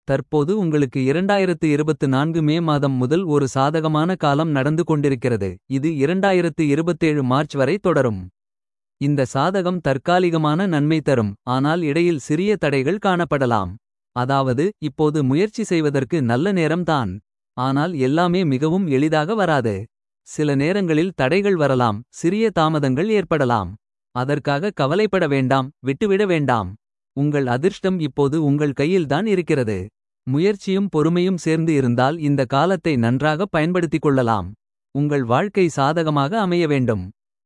தற்போது உங்களுக்கு 2024 மே மாதம் முதல் ஒரு சாதகமான காலம் நடந்து கொண்டிருக்கிறது இது 2027 மார்ச் வரை தொடரும். இந்த சாதகம் தற்காலிகமான நன்மை தரும் ஆனால் இடையில் சிறிய தடைகள் காணப்படலாம். அதாவது இப்போது முயற்சி செய்வதற்கு நல்ல நேரம் தான். ஆனால் எல்லாமே மிகவும் எளிதாக வராது. சில நேரங்களில் தடைகள் வரலாம் சிறிய தாமதங்கள் ஏற்படலாம். அதற்காக கவலைப்பட வேண்டாம் விட்டுவிட வேண்டாம். உங்கள் அதிர்ஷ்டம் இப்போது உங்கள் கையில்தான் இருக்கிறது. முயற்சியும் பொறுமையும் சேர்ந்து இருந்தால் இந்த காலத்தை நன்றாக பயன்படுத்திக் கொள்ளலாம். உங்கள் வாழ்க்கை சாதகமாக அமைய வேண்டும்.